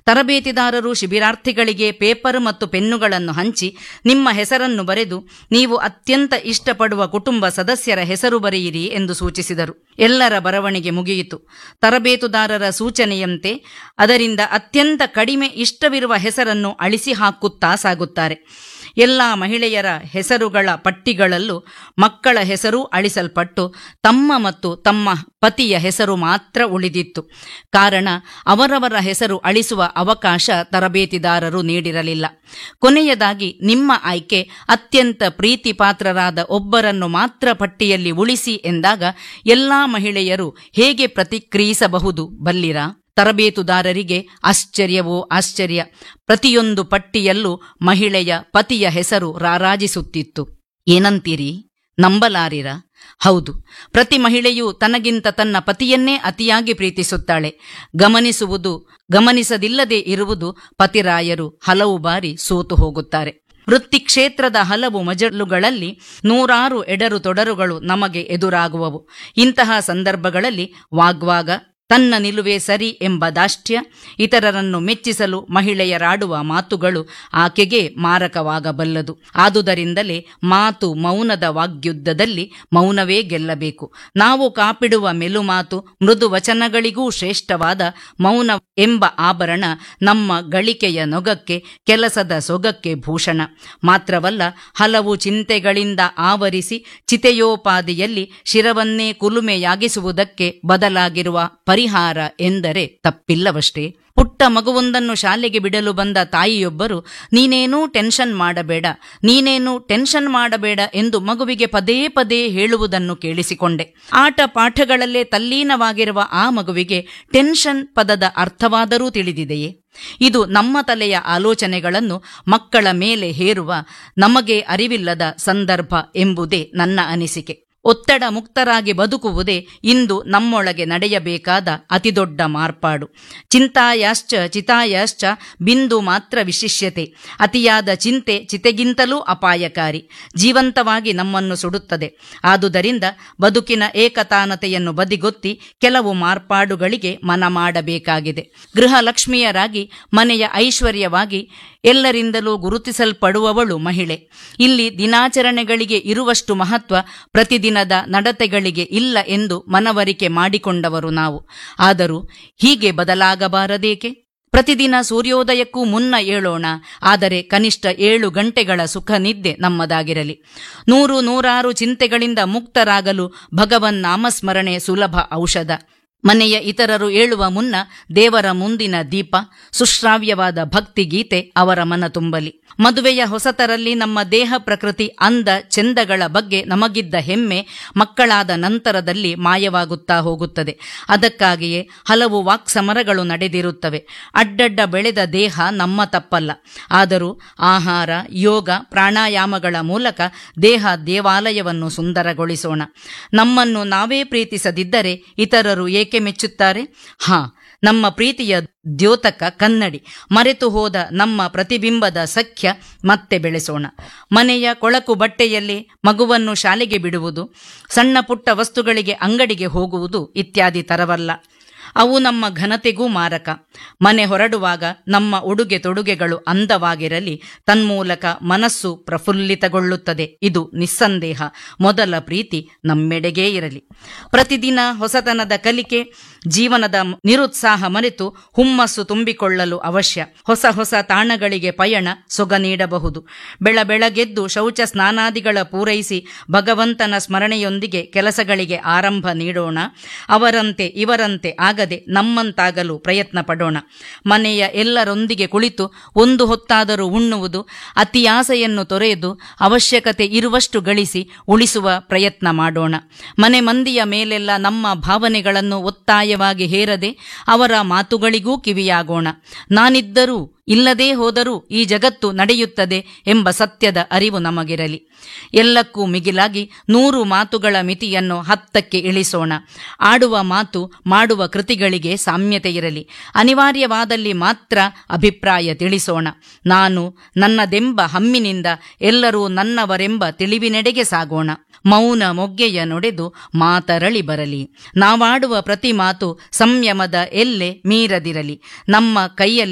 ತರಬೇತಿದಾರರು ಶಿಬಿರಾರ್ಥಿಗಳಿಗೆ paper ಮತ್ತು ಪೆನ್ನುಗಳನ್ನು ಹಂಚಿ ನಿಮ್ಮ ಹೆಸರನ್ನು ಬರೆದು ನೀವು ಅತ್ಯಂತ ಇಷ್ಟಪಡುವ ಕುಟುಂಬ ಸದಸ್ಯರ ಹೆಸರು ಬರೆಯಿರಿ ಎಂದು ಸೂಚಿಸಿದರು ಎಲ್ಲರ ಬರವಣಿಗೆ ಮುಗಿಯಿತು ತರಬೇತುದಾರರ ಸೂಚನೆಯಂತೆ ಅದರಿಂದ ಅತ್ಯಂತ ಕಡಿಮೆ ಇಷ್ಟವಿರುವ ಹೆಸರನ್ನು ಅಳಿಸಿ ಹಾಕುತ್ತಾ ಸಾಗುತ್ತಾರೆ ಎಲ್ಲ ಮಹಿಳೆಯರ ಹೆಸರುಗಳ ಪಟ್ಟಿಗಳಲ್ಲೂ ಮಕ್ಕಳ ಹೆಸರು ಅಳಿಸಲ್ಪಟ್ಟು ತಮ್ಮ ಮತ್ತು ತಮ್ಮ ಪತಿಯ ಹೆಸರು ಮಾತ್ರ ಉಳಿದಿತ್ತು ಕಾರಣ ಅವರವರ ಹೆಸರು ಅಳಿಸುವ ಅವಕಾಶ ತರಬೇತಿದಾರರು ನೀಡಿರಲಿಲ್ಲ ಕೊನೆಯದಾಗಿ ನಿಮ್ಮ ಆಯ್ಕೆ ಅತ್ಯಂತ ಪ್ರೀತಿ ಪಾತ್ರರಾದ ಒಬ್ಬರನ್ನು ಮಾತ್ರ ಪಟ್ಟಿಯಲ್ಲಿ ಉಳಿಸಿ ಎಂದಾಗ ಎಲ್ಲಾ ಮಹಿಳೆಯರು ಹೇಗೆ ಪ್ರತಿಕ್ರಿಯಿಸಬಹುದು ಬಲ್ಲಿರಾ ತರಬೇತುದಾರರಿಗೆ ಆಶ್ಚರ್ಯವೋ ಆಶ್ಚರ್ಯ ಪ್ರತಿಯೊಂದು ಪಟ್ಟಿಯಲ್ಲೂ ಮಹಿಳೆಯ ಪತಿಯ ಹೆಸರು ರಾರಾಜಿಸುತ್ತಿತ್ತು ಏನಂತೀರಿ ನಂಬಲಾರಿರ ಹೌದು ಪ್ರತಿ ಮಹಿಳೆಯೂ ತನಗಿಂತ ತನ್ನ ಪತಿಯನ್ನೇ ಅತಿಯಾಗಿ ಪ್ರೀತಿಸುತ್ತಾಳೆ ಗಮನಿಸುವುದು ಗಮನಿಸದಿಲ್ಲದೆ ಇರುವುದು ಪತಿರಾಯರು ಹಲವು ಬಾರಿ ಸೋತು ಹೋಗುತ್ತಾರೆ ವೃತ್ತಿ ಕ್ಷೇತ್ರದ ಹಲವು ಮಜಲುಗಳಲ್ಲಿ ನೂರಾರು ಎಡರು ತೊಡರುಗಳು ನಮಗೆ ಎದುರಾಗುವವು ಇಂತಹ ಸಂದರ್ಭಗಳಲ್ಲಿ ವಾಗ್ವಾಗ ತನ್ನ ನಿಲುವೇ ಸರಿ ಎಂಬ ದಾಷ್ಟ್ಯ ಇತರರನ್ನು ಮೆಚ್ಚಿಸಲು ಮಹಿಳೆಯರಾಡುವ ಮಾತುಗಳು ಆಕೆಗೆ ಮಾರಕವಾಗಬಲ್ಲದು ಆದುದರಿಂದಲೇ ಮಾತು ಮೌನದ ವಾಗ್ಯುದ್ಧದಲ್ಲಿ ಮೌನವೇ ಗೆಲ್ಲಬೇಕು ನಾವು ಕಾಪಿಡುವ ಮೆಲುಮಾತು ಮೃದು ವಚನಗಳಿಗೂ ಶ್ರೇಷ್ಠವಾದ ಮೌನ ಎಂಬ ಆಭರಣ ನಮ್ಮ ಗಳಿಕೆಯ ನೊಗಕ್ಕೆ ಕೆಲಸದ ಸೊಗಕ್ಕೆ ಭೂಷಣ ಮಾತ್ರವಲ್ಲ ಹಲವು ಚಿಂತೆಗಳಿಂದ ಆವರಿಸಿ ಚಿತೆಯೋಪಾದಿಯಲ್ಲಿ ಶಿರವನ್ನೇ ಕುಲುಮೆಯಾಗಿಸುವುದಕ್ಕೆ ಬದಲಾಗಿರುವ ಪರಿಹಾರ ಎಂದರೆ ತಪ್ಪಿಲ್ಲವಷ್ಟೇ ಪುಟ್ಟ ಮಗುವೊಂದನ್ನು ಶಾಲೆಗೆ ಬಿಡಲು ಬಂದ ತಾಯಿಯೊಬ್ಬರು ನೀನೇನೂ ಟೆನ್ಷನ್ ಮಾಡಬೇಡ ನೀನೇನೂ ಟೆನ್ಷನ್ ಮಾಡಬೇಡ ಎಂದು ಮಗುವಿಗೆ ಪದೇ ಪದೇ ಹೇಳುವುದನ್ನು ಕೇಳಿಸಿಕೊಂಡೆ ಆಟ ಪಾಠಗಳಲ್ಲೇ ತಲ್ಲೀನವಾಗಿರುವ ಆ ಮಗುವಿಗೆ ಟೆನ್ಷನ್ ಪದದ ಅರ್ಥವಾದರೂ ತಿಳಿದಿದೆಯೇ ಇದು ನಮ್ಮ ತಲೆಯ ಆಲೋಚನೆಗಳನ್ನು ಮಕ್ಕಳ ಮೇಲೆ ಹೇರುವ ನಮಗೆ ಅರಿವಿಲ್ಲದ ಸಂದರ್ಭ ಎಂಬುದೇ ನನ್ನ ಅನಿಸಿಕೆ ಒತ್ತಡ ಮುಕ್ತರಾಗಿ ಬದುಕುವುದೇ ಇಂದು ನಮ್ಮೊಳಗೆ ನಡೆಯಬೇಕಾದ ಅತಿದೊಡ್ಡ ಮಾರ್ಪಾಡು ಚಿಂತಾಯಾಶ್ಚ ಚಿತಾಯಾಶ್ಚ ಬಿಂದು ಮಾತ್ರ ವಿಶಿಷ್ಯತೆ ಅತಿಯಾದ ಚಿಂತೆ ಚಿತೆಗಿಂತಲೂ ಅಪಾಯಕಾರಿ ಜೀವಂತವಾಗಿ ನಮ್ಮನ್ನು ಸುಡುತ್ತದೆ ಆದುದರಿಂದ ಬದುಕಿನ ಏಕತಾನತೆಯನ್ನು ಬದಿಗೊತ್ತಿ ಕೆಲವು ಮಾರ್ಪಾಡುಗಳಿಗೆ ಮನ ಮಾಡಬೇಕಾಗಿದೆ ಗೃಹಲಕ್ಷ್ಮಿಯರಾಗಿ ಮನೆಯ ಐಶ್ವರ್ಯವಾಗಿ ಎಲ್ಲರಿಂದಲೂ ಗುರುತಿಸಲ್ಪಡುವವಳು ಮಹಿಳೆ ಇಲ್ಲಿ ದಿನಾಚರಣೆಗಳಿಗೆ ಇರುವಷ್ಟು ಮಹತ್ವ ಪ್ರತಿದಿನದ ನಡತೆಗಳಿಗೆ ಇಲ್ಲ ಎಂದು ಮನವರಿಕೆ ಮಾಡಿಕೊಂಡವರು ನಾವು ಆದರೂ ಹೀಗೆ ಬದಲಾಗಬಾರದೇಕೆ ಪ್ರತಿದಿನ ಸೂರ್ಯೋದಯಕ್ಕೂ ಮುನ್ನ ಏಳೋಣ ಆದರೆ ಕನಿಷ್ಠ ಏಳು ಗಂಟೆಗಳ ಸುಖ ನಿದ್ದೆ ನಮ್ಮದಾಗಿರಲಿ ನೂರು ನೂರಾರು ಚಿಂತೆಗಳಿಂದ ಮುಕ್ತರಾಗಲು ಭಗವನ್ ನಾಮಸ್ಮರಣೆ ಸುಲಭ ಔಷಧ ಮನೆಯ ಇತರರು ಏಳುವ ಮುನ್ನ ದೇವರ ಮುಂದಿನ ದೀಪ ಸುಶ್ರಾವ್ಯವಾದ ಭಕ್ತಿ ಗೀತೆ ಅವರ ಮನ ತುಂಬಲಿ ಮದುವೆಯ ಹೊಸತರಲ್ಲಿ ನಮ್ಮ ದೇಹ ಪ್ರಕೃತಿ ಅಂದ ಚೆಂದಗಳ ಬಗ್ಗೆ ನಮಗಿದ್ದ ಹೆಮ್ಮೆ ಮಕ್ಕಳಾದ ನಂತರದಲ್ಲಿ ಮಾಯವಾಗುತ್ತಾ ಹೋಗುತ್ತದೆ ಅದಕ್ಕಾಗಿಯೇ ಹಲವು ವಾಕ್ಸಮರಗಳು ನಡೆದಿರುತ್ತವೆ ಅಡ್ಡಡ್ಡ ಬೆಳೆದ ದೇಹ ನಮ್ಮ ತಪ್ಪಲ್ಲ ಆದರೂ ಆಹಾರ ಯೋಗ ಪ್ರಾಣಾಯಾಮಗಳ ಮೂಲಕ ದೇಹ ದೇವಾಲಯವನ್ನು ಸುಂದರಗೊಳಿಸೋಣ ನಮ್ಮನ್ನು ನಾವೇ ಪ್ರೀತಿಸದಿದ್ದರೆ ಇತರರು ಏಕೆ ಮೆಚ್ಚುತ್ತಾರೆ ಹಾ ನಮ್ಮ ಪ್ರೀತಿಯ ದ್ಯೋತಕ ಕನ್ನಡಿ ಮರೆತು ಹೋದ ನಮ್ಮ ಪ್ರತಿಬಿಂಬದ ಸಖ್ಯ ಮತ್ತೆ ಬೆಳೆಸೋಣ ಮನೆಯ ಕೊಳಕು ಬಟ್ಟೆಯಲ್ಲಿ ಮಗುವನ್ನು ಶಾಲೆಗೆ ಬಿಡುವುದು ಸಣ್ಣ ಪುಟ್ಟ ವಸ್ತುಗಳಿಗೆ ಅಂಗಡಿಗೆ ಹೋಗುವುದು ಇತ್ಯಾದಿ ತರವಲ್ಲ ಅವು ನಮ್ಮ ಘನತೆಗೂ ಮಾರಕ ಮನೆ ಹೊರಡುವಾಗ ನಮ್ಮ ಉಡುಗೆ ತೊಡುಗೆಗಳು ಅಂದವಾಗಿರಲಿ ತನ್ಮೂಲಕ ಮನಸ್ಸು ಪ್ರಫುಲ್ಲಿತಗೊಳ್ಳುತ್ತದೆ ಇದು ನಿಸ್ಸಂದೇಹ ಮೊದಲ ಪ್ರೀತಿ ನಮ್ಮೆಡೆಗೇ ಇರಲಿ ಪ್ರತಿದಿನ ಹೊಸತನದ ಕಲಿಕೆ ಜೀವನದ ನಿರುತ್ಸಾಹ ಮರೆತು ಹುಮ್ಮಸ್ಸು ತುಂಬಿಕೊಳ್ಳಲು ಅವಶ್ಯ ಹೊಸ ಹೊಸ ತಾಣಗಳಿಗೆ ಪಯಣ ಸೊಗ ನೀಡಬಹುದು ಬೆಳ ಬೆಳಗೆದ್ದು ಶೌಚ ಸ್ನಾನಾದಿಗಳ ಪೂರೈಸಿ ಭಗವಂತನ ಸ್ಮರಣೆಯೊಂದಿಗೆ ಕೆಲಸಗಳಿಗೆ ಆರಂಭ ನೀಡೋಣ ಅವರಂತೆ ಇವರಂತೆ ಆಗದೆ ನಮ್ಮಂತಾಗಲು ಪ್ರಯತ್ನ ಪಡೋಣ ಮನೆಯ ಎಲ್ಲರೊಂದಿಗೆ ಕುಳಿತು ಒಂದು ಹೊತ್ತಾದರೂ ಉಣ್ಣುವುದು ಅತಿಯಾಸೆಯನ್ನು ತೊರೆದು ಅವಶ್ಯಕತೆ ಇರುವಷ್ಟು ಗಳಿಸಿ ಉಳಿಸುವ ಪ್ರಯತ್ನ ಮಾಡೋಣ ಮನೆ ಮಂದಿಯ ಮೇಲೆಲ್ಲ ನಮ್ಮ ಭಾವನೆಗಳನ್ನು ಒತ್ತಾಯವಾಗಿ ಹೇರದೆ ಅವರ ಮಾತುಗಳಿಗೂ ಕಿವಿಯಾಗೋಣ ನಾನಿದ್ದರೂ ಇಲ್ಲದೇ ಹೋದರೂ ಈ ಜಗತ್ತು ನಡೆಯುತ್ತದೆ ಎಂಬ ಸತ್ಯದ ಅರಿವು ನಮಗಿರಲಿ ಎಲ್ಲಕ್ಕೂ ಮಿಗಿಲಾಗಿ ನೂರು ಮಾತುಗಳ ಮಿತಿಯನ್ನು ಹತ್ತಕ್ಕೆ ಇಳಿಸೋಣ ಆಡುವ ಮಾತು ಮಾಡುವ ಕೃತಿಗಳಿಗೆ ಸಾಮ್ಯತೆ ಇರಲಿ ಅನಿವಾರ್ಯವಾದಲ್ಲಿ ಮಾತ್ರ ಅಭಿಪ್ರಾಯ ತಿಳಿಸೋಣ ನಾನು ನನ್ನದೆಂಬ ಹಮ್ಮಿನಿಂದ ಎಲ್ಲರೂ ನನ್ನವರೆಂಬ ತಿಳಿವಿನೆಡೆಗೆ ಸಾಗೋಣ ಮೌನ ಮೊಗ್ಗೆಯ ನುಡೆದು ಮಾತರಳಿ ಬರಲಿ ನಾವಾಡುವ ಪ್ರತಿ ಮಾತು ಸಂಯಮದ ಎಲ್ಲೆ ಮೀರದಿರಲಿ ನಮ್ಮ ಕೈಯಲ್ಲಿ